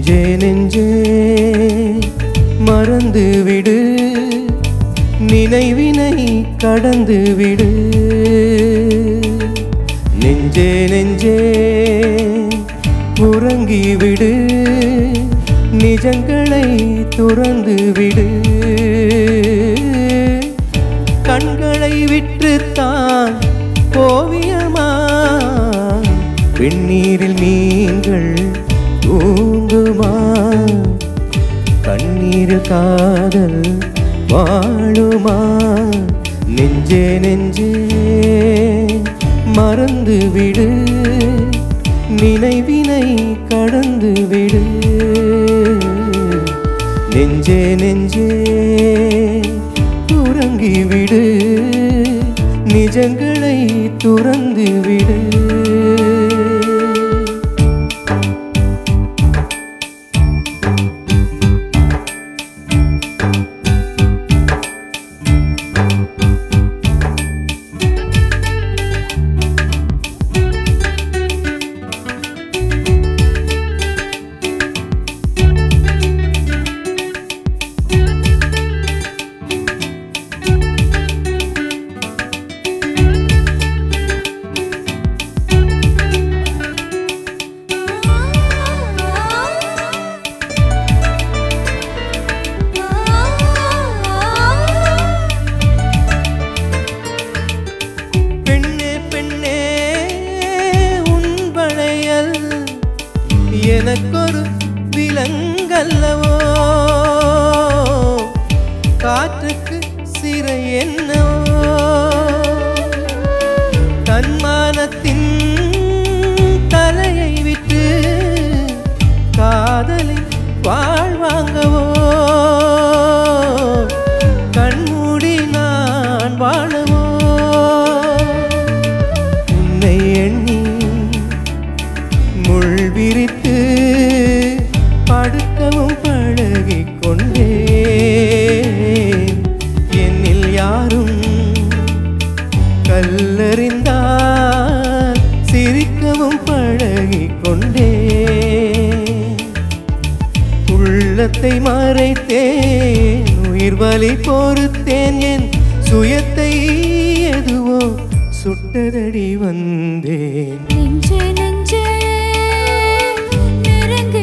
நெஞ்சே நெஞ்சே மறந்து விடு நினைவினை கடந்து விடு நெஞ்சே நெஞ்சே உறங்கி விடு நிஜங்களை துறந்து விடு கண்களை விட்டுத்தான் ஓவியமா வெந்நீரில் மீன்கள் தூங்குமா கண்ணீரில் காதல் வாழுமா நெஞ்சே நெஞ்சே மறந்து விடு நினைவினை கடந்து விடு நெஞ்சே நெஞ்சே உறங்கி விடு நிஜங்களை துறந்து விடு பெண்ணே பெண்ணே உன் வளையல் எனக்கொரு விலங்கல்லவோ காற்றுக்கு சிறை என்னவோ தன்மானத்தின் தலையை விட்டு காதலின் வாழ்வாங்கவோ கண்மூடி நான் வாழவோ உன்னை எண்ணி முள் விரித்து படுக்கவும் பழகிக் கொண்டேன் என்னில் யாரும் கல்லறிந்தால் சிரிக்கவும் பழகிக் கொண்டேன் உள்ளத்தை மறைத்தேன் உயிர் வலி பொறுத்தேன் என் சுயத்தை எதுவோ சுட்டதடி வந்தேன் நெஞ்சே நெஞ்சே நெருங்கி